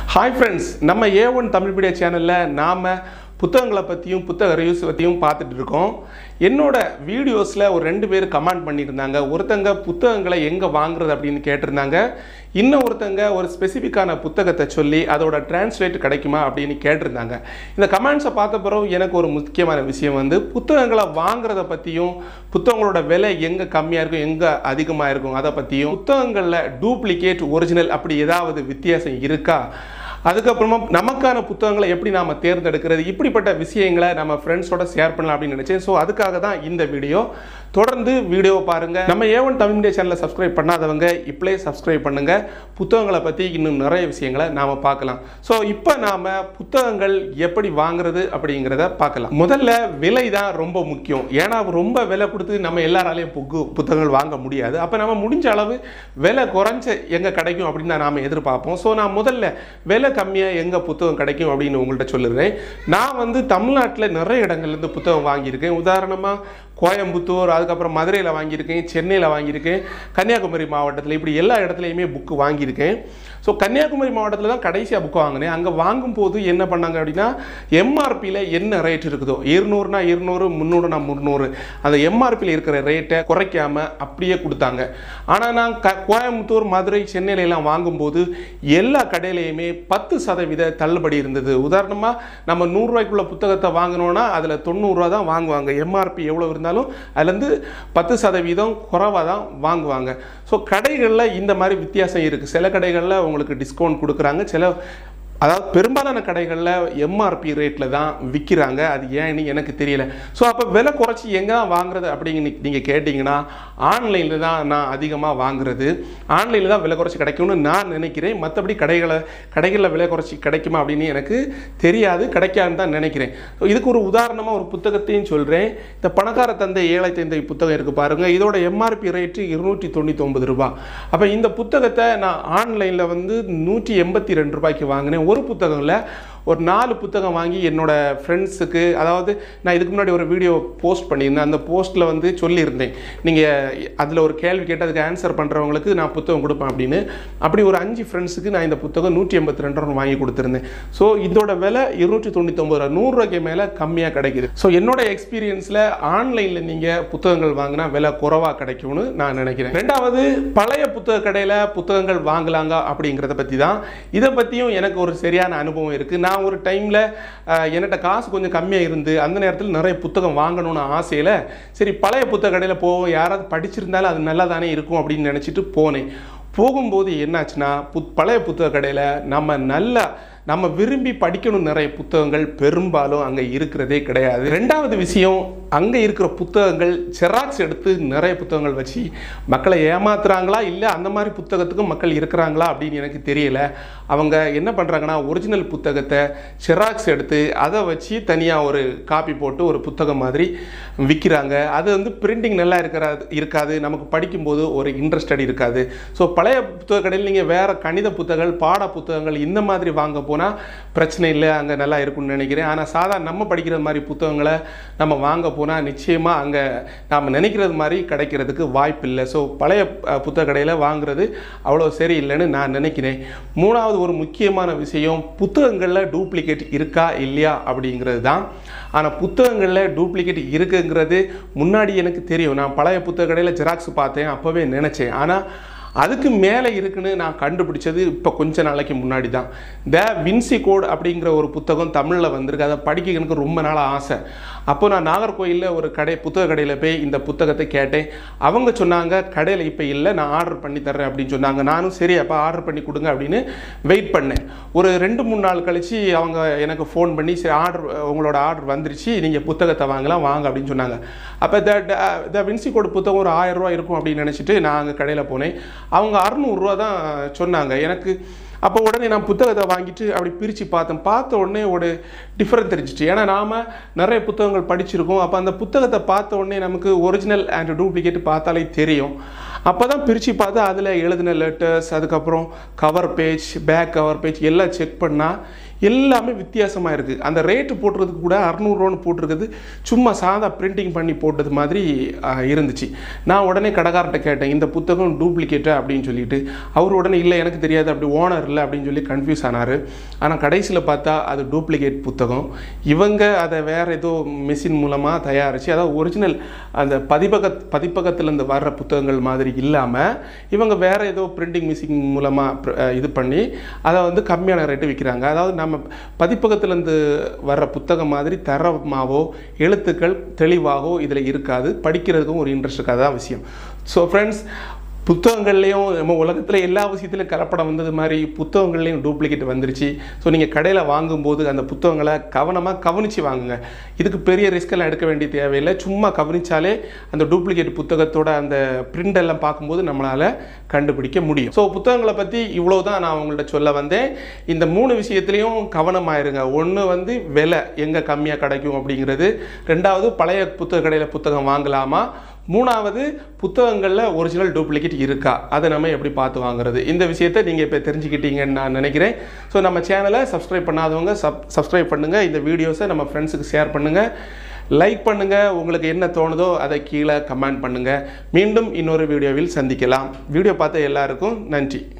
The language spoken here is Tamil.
ஹாய் ஃப்ரெண்ட்ஸ் நம்ம ஏ ஒன் தமிழ் மீடியா சேனலில் நாம் புத்தகங்களை பற்றியும் புத்தக ரிவ்யூஸ் பற்றியும் பார்த்துட்டு இருக்கோம் என்னோட வீடியோஸில் ஒரு ரெண்டு பேர் கமெண்ட் பண்ணியிருந்தாங்க ஒருத்தங்க புத்தகங்களை எங்கே வாங்குறது அப்படின்னு கேட்டிருந்தாங்க இன்னும் ஒருத்தங்க ஒரு ஸ்பெசிஃபிக்கான புத்தகத்தை சொல்லி அதோட டிரான்ஸ்லேட் கிடைக்குமா அப்படின்னு கேட்டிருந்தாங்க இந்த கமெண்ட்ஸை பார்த்த பிறகு எனக்கு ஒரு முக்கியமான விஷயம் வந்து புத்தகங்களை வாங்குறத பற்றியும் புத்தகங்களோட விலை எங்கே கம்மியாக இருக்கும் எங்கே அதிகமாக இருக்கும் அதை பற்றியும் புத்தகங்களில் டூப்ளிகேட் ஒரிஜினல் அப்படி ஏதாவது வித்தியாசம் இருக்கா அதுக்கப்புறமா நமக்கான புத்தகங்களை எப்படி நாம் தேர்ந்தெடுக்கிறது இப்படிப்பட்ட விஷயங்களை நம்ம ஃப்ரெண்ட்ஸோட ஷேர் பண்ணலாம் அப்படின்னு நினச்சேன் ஸோ அதுக்காக தான் இந்த வீடியோ தொடர்ந்து வீடியோவை பாருங்கள் நம்ம ஏ ஒன் தமிழ் மீடியா சேனலை சப்ஸ்கிரைப் பண்ணாதவங்க இப்பளே சப்ஸ்கிரைப் பண்ணுங்கள் புத்தகங்களை பற்றி இன்னும் நிறைய விஷயங்களை நாம் பார்க்கலாம் ஸோ இப்போ நாம் புத்தகங்கள் எப்படி வாங்குறது அப்படிங்கிறத பார்க்கலாம் முதல்ல விலை தான் ரொம்ப முக்கியம் ஏன்னா ரொம்ப விலை கொடுத்து நம்ம எல்லாராலையும் புக்கு புத்தகங்கள் வாங்க முடியாது அப்போ நம்ம முடிஞ்ச அளவு விலை குறைஞ்ச எங்கே கிடைக்கும் அப்படின்னு தான் நாம் எதிர்பார்ப்போம் ஸோ நான் முதல்ல விலை கம்மியாக எங்கே புத்தகம் கிடைக்கும் அப்படின்னு உங்கள்கிட்ட சொல்லிடுறேன் நான் வந்து தமிழ்நாட்டில் நிறைய இடங்கள்லேருந்து புத்தகம் வாங்கியிருக்கேன் உதாரணமாக கோயம்புத்தூர் அதுக்கப்புறம் மதுரையில் வாங்கியிருக்கேன் சென்னையில் வாங்கியிருக்கேன் கன்னியாகுமரி மாவட்டத்தில் இப்படி எல்லா இடத்துலையுமே புக்கு வாங்கியிருக்கேன் ஸோ கன்னியாகுமரி மாவட்டத்தில் தான் கடைசியாக புக்கு வாங்கினேன் அங்கே வாங்கும்போது என்ன பண்ணாங்க அப்படின்னா எம்ஆர்பியில் என்ன ரேட் இருக்குதோ இருநூறுனா இருநூறு முந்நூறுனா முந்நூறு அந்த எம்ஆர்பியில் இருக்கிற ரேட்டை குறைக்காம அப்படியே கொடுத்தாங்க ஆனால் நான் க கோயம்புத்தூர் மதுரை சென்னையில எல்லாம் வாங்கும்போது எல்லா கடையிலையுமே பத்து சதவீத தள்ளுபடி இருந்தது உதாரணமாக நம்ம நூறுரூவாய்க்குள்ள புத்தகத்தை வாங்கினோன்னா அதில் தொண்ணூறுரூவா தான் வாங்குவாங்க எம்ஆர்பி எவ்வளோ இருந்தாலும் அதுலேருந்து பத்து சதவீதம் குறைவாக தான் வாங்குவாங்க ஸோ கடைகளில் இந்த மாதிரி வித்தியாசம் இருக்குது சில கடைகளில் உங்களுக்கு டிஸ்கவுண்ட் கொடுக்குறாங்க சில அதாவது பெரும்பாலான கடைகளில் எம்ஆர்பி ரேட்டில் தான் விற்கிறாங்க அது ஏன்னு எனக்கு தெரியல ஸோ அப்போ விலை குறைச்சி எங்கே தான் வாங்குறது அப்படிங்க நீங்கள் கேட்டிங்கன்னா ஆன்லைனில் தான் நான் அதிகமாக வாங்குறது ஆன்லைனில் தான் விலை குறைச்சி கிடைக்கும்னு நான் நினைக்கிறேன் மற்றபடி கடைகளை கடைகளில் விலை குறைச்சி கிடைக்குமா அப்படின்னு எனக்கு தெரியாது கிடைக்காதுன்னு தான் நினைக்கிறேன் ஸோ இதுக்கு ஒரு உதாரணமாக ஒரு புத்தகத்தையும் சொல்கிறேன் இந்த பணக்கார தந்தை ஏழை தந்தை புத்தகம் இருக்குது பாருங்கள் இதோட எம்ஆர்பி ரேட்டு இருநூற்றி தொண்ணூற்றி ஒன்பது ரூபா அப்போ இந்த புத்தகத்தை நான் ஆன்லைனில் வந்து நூற்றி எண்பத்தி ரெண்டு ரூபாய்க்கு வாங்கினேன் ஒரு புத்தகம் இல்லை ஒரு நாலு புத்தகம் வாங்கி என்னோட ஃப்ரெண்ட்ஸுக்கு அதாவது நான் இதுக்கு முன்னாடி ஒரு வீடியோ போஸ்ட் பண்ணியிருந்தேன் அந்த போஸ்ட்டில் வந்து சொல்லியிருந்தேன் நீங்கள் அதில் ஒரு கேள்வி கேட்டு அதுக்கு ஆன்சர் பண்ணுறவங்களுக்கு நான் புத்தகம் கொடுப்பேன் அப்படின்னு அப்படி ஒரு அஞ்சு ஃப்ரெண்ட்ஸுக்கு நான் இந்த புத்தகம் நூற்றி எண்பத்தி ரெண்டு ரூபா வாங்கி கொடுத்துருந்தேன் ஸோ இதோட விலை இருநூற்றி தொண்ணூத்தொம்பது ரூபா நூறுரூவாய்க்கு மேலே கம்மியாக கிடைக்குது ஸோ என்னோட எக்ஸ்பீரியன்ஸில் ஆன்லைனில் நீங்கள் புத்தகங்கள் வாங்கினா விலை குறைவாக கிடைக்கும்னு நான் நினைக்கிறேன் ரெண்டாவது பழைய புத்தக கடையில் புத்தகங்கள் வாங்கலாங்க அப்படிங்கிறத பற்றி தான் இதை பற்றியும் எனக்கு ஒரு சரியான அனுபவம் இருக்குது நான் ஒரு டைமில் என்கிட்ட காசு கொஞ்சம் கம்மியாக இருந்து அந்த நேரத்தில் நிறைய புத்தகம் வாங்கணும்னு ஆசையில் சரி பழைய புத்தக கடையில் போவோம் யாராவது படிச்சிருந்தாலும் அது நல்லா தானே இருக்கும் அப்படின்னு நினச்சிட்டு போனேன் போகும்போது என்னாச்சுன்னா புத் பழைய புத்தக கடையில் நம்ம நல்லா நம்ம விரும்பி படிக்கணும் நிறைய புத்தகங்கள் பெரும்பாலும் அங்கே இருக்கிறதே கிடையாது ரெண்டாவது விஷயம் அங்கே இருக்கிற புத்தகங்கள் ஜெராக்ஸ் எடுத்து நிறைய புத்தகங்கள் வச்சு மக்களை ஏமாத்துறாங்களா இல்லை அந்த மாதிரி புத்தகத்துக்கும் மக்கள் இருக்கிறாங்களா அப்படின்னு எனக்கு தெரியல அவங்க என்ன பண்ணுறாங்கன்னா ஒரிஜினல் புத்தகத்தை ஜெராக்ஸ் எடுத்து அதை வச்சு தனியாக ஒரு காப்பி போட்டு ஒரு புத்தகம் மாதிரி விற்கிறாங்க அது வந்து பிரிண்டிங் நல்லா இருக்கிறாது இருக்காது நமக்கு படிக்கும்போது ஒரு இன்ட்ரெஸ்டட் இருக்காது ஸோ பழைய புத்தக கடையில் நீங்கள் வேறு கணித புத்தகங்கள் பாட புத்தகங்கள் இந்த மாதிரி வாங்க போனால் பிரச்சனை இல்லை அங்கே நல்லா இருக்கும்னு நினைக்கிறேன் ஆனால் சாதாரண நம்ம படிக்கிற மாதிரி புத்தகங்களை நம்ம வாங்க போனால் நிச்சயமாக அங்கே நாம் நினைக்கிறது மாதிரி கிடைக்கிறதுக்கு வாய்ப்பு இல்லை ஸோ பழைய அஹ், புத்தக கடையில் வாங்குறது அவ்வளோ சரியில்லைன்னு நான் நினைக்கிறேன் மூணாவது ஒரு முக்கியமான விஷயம் புத்தகங்களில் டூப்ளிகேட் இருக்கா இல்லையா அப்படிங்கிறது தான் ஆனால் புத்தகங்களில் டூப்ளிகேட் இருக்குங்கிறது முன்னாடி எனக்கு தெரியும் நான் பழைய புத்தக கடையில் ஜெராக்ஸ் பார்த்தேன் அப்போவே நினச்சேன் ஆனால் அதுக்கு மேலே இருக்குன்னு நான் கண்டுபிடிச்சது இப்போ கொஞ்ச நாளைக்கு முன்னாடி தான் த வின்சி கோட் அப்படிங்கிற ஒரு புத்தகம் தமிழில் வந்திருக்கு அதை படிக்க எனக்கு ரொம்ப நாள் ஆசை அப்போ நான் நாகர்கோயிலில் ஒரு கடை புத்தக கடையில் போய் இந்த புத்தகத்தை கேட்டேன் அவங்க சொன்னாங்க கடையில் இப்போ இல்லை நான் ஆர்டர் பண்ணி தர்றேன் அப்படின்னு சொன்னாங்க நானும் சரி அப்போ ஆர்டர் பண்ணி கொடுங்க அப்படின்னு வெயிட் பண்ணேன் ஒரு ரெண்டு மூணு நாள் கழித்து அவங்க எனக்கு ஃபோன் பண்ணி சரி ஆர்டர் உங்களோட ஆர்டர் வந்துருச்சு நீங்கள் புத்தகத்தை வாங்கலாம் வாங்க அப்படின்னு சொன்னாங்க அப்போ த த வின்சி கோட் புத்தகம் ஒரு ஆயிரம் ரூபாய் இருக்கும் அப்படின்னு நினச்சிட்டு நான் அங்கே கடையில் போனேன் அவங்க அறநூறுரூவா தான் சொன்னாங்க எனக்கு அப்போ உடனே நான் புத்தகத்தை வாங்கிட்டு அப்படி பிரித்து பார்த்தேன் பார்த்த உடனே ஒரு டிஃப்ரெண்ட் தெரிஞ்சிச்சு ஏன்னா நாம் நிறைய புத்தகங்கள் படிச்சிருக்கோம் அப்போ அந்த புத்தகத்தை பார்த்த உடனே நமக்கு ஒரிஜினல் அண்ட் டூப்ளிகேட் பார்த்தாலே தெரியும் அப்போ தான் பிரித்து பார்த்தா அதில் எழுதின லெட்டர்ஸ் அதுக்கப்புறம் cover page back cover page எல்லாம் செக் பண்ணால் எல்லாமே வித்தியாசமாக இருக்குது அந்த ரேட்டு போட்டுறதுக்கு கூட அறநூறுவான்னு போட்டிருக்குது சும்மா சாதா பிரிண்டிங் பண்ணி போட்டது மாதிரி ஆஹ், இருந்துச்சு நான் உடனே கடைக்காரர்கிட்ட கேட்டேன் இந்த புத்தகம் டூப்ளிகேட்டா அப்படின்னு சொல்லிட்டு அவர் உடனே இல்லை எனக்கு தெரியாது அப்படி ஓனர் இல்லை அப்படின்னு சொல்லி கன்ஃபியூஸ் ஆனார் ஆனால் கடைசியில் பார்த்தா அது டூப்ளிகேட் புத்தகம் இவங்க அதை வேறு ஏதோ மிஷின் மூலமாக தயாரித்து அதாவது ஒரிஜினல் அந்த பதிப்பக பதிப்பகத்திலேருந்து வர்ற புத்தகங்கள் மாதிரி இல்லாமல் இவங்க வேறு ஏதோ பிரிண்டிங் மிஷின் மூலமாக இது பண்ணி அதை வந்து கம்மியான ரேட்டு விற்கிறாங்க அதாவது நம்ம பதிப்பகத்திலேருந்து வர்ற புத்தகம் மாதிரி தரமாவோ எழுத்துக்கள் தெளிவாகவோ இதில் இருக்காது படிக்கிறதுக்கும் ஒரு இன்ட்ரெஸ்ட் இருக்காது தான் விஷயம் ஸோ ஃப்ரெண்ட்ஸ் புத்தகங்கள்லேயும் நம்ம உலகத்தில் எல்லா விஷயத்துலையும் கலப்படம் வந்தது மாதிரி புத்தகங்கள்லேயும் டூப்ளிகேட் வந்துருச்சு ஸோ நீங்கள் கடையில் வாங்கும்போது அந்த புத்தகங்களை கவனமாக கவனித்து வாங்குங்க இதுக்கு பெரிய ரிஸ்க் எல்லாம் எடுக்க வேண்டிய தேவையில்லை சும்மா கவனிச்சாலே அந்த டூப்ளிகேட் புத்தகத்தோட அந்த பிரிண்ட் எல்லாம் பார்க்கும்போது நம்மளால் கண்டுபிடிக்க முடியும் ஸோ புத்தகங்களை பற்றி இவ்வளோ தான் நான் உங்கள்ட்ட சொல்ல வந்தேன் இந்த மூணு விஷயத்துலையும் கவனமாயிருங்க ஒன்று வந்து விலை எங்கே கம்மியாக கிடைக்கும் அப்படிங்கிறது ரெண்டாவது பழைய புத்தக கடையில் புத்தகம் வாங்கலாமா மூணாவது புத்தகங்களில் ஒரிஜினல் டூப்ளிகேட் இருக்கா அதை நம்ம எப்படி பார்த்து வாங்குறது இந்த விஷயத்தை நீங்கள் இப்போ தெரிஞ்சுக்கிட்டீங்கன்னு நான் நினைக்கிறேன் ஸோ நம்ம சேனலை சப்ஸ்கிரைப் பண்ணாதவங்க சப் சப்ஸ்கிரைப் பண்ணுங்கள் இந்த வீடியோஸை நம்ம ஃப்ரெண்ட்ஸுக்கு ஷேர் பண்ணுங்கள் லைக் பண்ணுங்கள் உங்களுக்கு என்ன தோணுதோ அதை கீழே கமெண்ட் பண்ணுங்கள் மீண்டும் இன்னொரு வீடியோவில் சந்திக்கலாம் வீடியோ பார்த்த எல்லாருக்கும் நன்றி